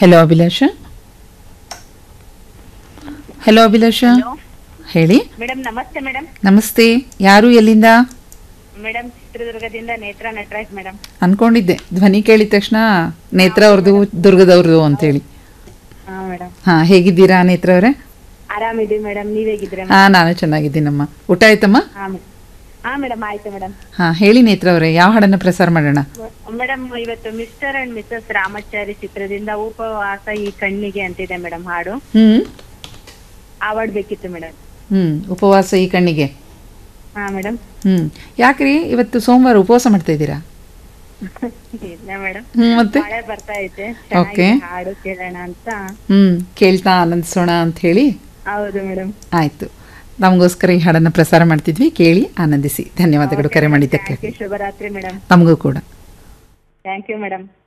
Hello ಅಭಿಲಾಷ hello ಅಭಿಲಾಷ ಹೇಳಿ madam ನಮಸ್ತೆ madam ನಮಸ್ತೆ ಯಾರು ಎಲ್ಲಿಂದ ಮೇಡಮ್ ಚಿತ್ರದುರ್ಗದಿಂದ ನೇತ್ರ ನಟರಾಜ್ ಮೇಡಮ್ ಅನ್ಕೊಂಡಿದ್ದೆ ಧ್ವನಿ ಕೇಳಿದ ತಕ್ಷಣ ನೇತ್ರ ಅವ್ರದ್ದು ದುರ್ಗದವ್ರದ್ದು ಅಂತೇಳಿ ಹಾ ಮೇಡಮ್ ಹಾ ಹೇಗಿದ್ದೀರಾ ನೇತ್ರ ಅವರೇ ಆರಾಮಿದ್ದೀವಿ ಮೇಡಮ್ ನೀವ್ ಹೇಗಿದ್ರೆ ಹಾ ನಾನು ಚೆನ್ನಾಗಿದ್ದೀನಮ್ಮ ಊಟ ಆಯ್ತಮ್ಮ ಹಾ ಮೇಡಮ್ ಹಾ ಮೇಡಮ್ ಆಯ್ತು ಮೇಡಮ್ ಹಾ ಹೇಳಿ ನೇತ್ರ ಅವರೇ ಯಾವ ಹಾಡನ್ನ ಪ್ರಸಾರ ಮಾಡೋಣ ಮೇಡಮ್ ಇವತ್ತು ಮಿಸ್ಟರ್ ಅಂಡ್ ಮಿಸಸ್ ರಾಮಾಚಾರಿ ಚಿತ್ರದಿಂದ ಉಪವಾಸ ಈ ಕಣ್ಣಿಗೆ ಅಂತಿದೆ ಮೇಡಮ್ ಹಾಡು ಹ್ಮ್ ಅವಾರ್ಡ್ ಬೇಕಿತ್ತು ಮೇಡಮ್ ಹ್ಮ್ ಉಪವಾಸ ಈ ಕಣ್ಣಿಗೆ ಹಾ ಮೇಡಮ್ ಹ್ಮ್ ಯಾಕ್ರಿ ಇವತ್ತು ಸೋಮವಾರ ಉಪವಾಸ ಮಾಡ್ತಾ ಇದ್ದೀರಾ ಇಲ್ಲ ಮೇಡಮ್ ಹ್ಮ್ ಮತ್ತೆ ಮಳೆ ಬರ್ತಾ ಐತೆ Okay. ಚೆನ್ನಾಗಿ ಹಾಡು ಕೇಳೋಣ ಅಂತ ಹ್ಮ್ ಕೇಳ್ತಾ ಆನಂದಿಸೋಣ ಅಂತ ಹೇಳಿ ಹೌದು ಮೇಡಮ್ ಆಯ್ತು ನಮಗೋಸ್ಕರ ಈ ಹಾಡನ್ನು ಪ್ರಸಾರ ಮಾಡ್ತಿದ್ವಿ ಕೇಳಿ ಆನಂದಿಸಿ ಧನ್ಯವಾದಗಳು ಕರೆ ಮಾಡಿದ್ದಕ್ಕೆ ಶುಭರಾತ್ರಿ ಮೇಡಮ್ ತಮಗೂ ಕೂಡ ಥ್ಯಾಂಕ್ ಯು ಮೇಡಮ್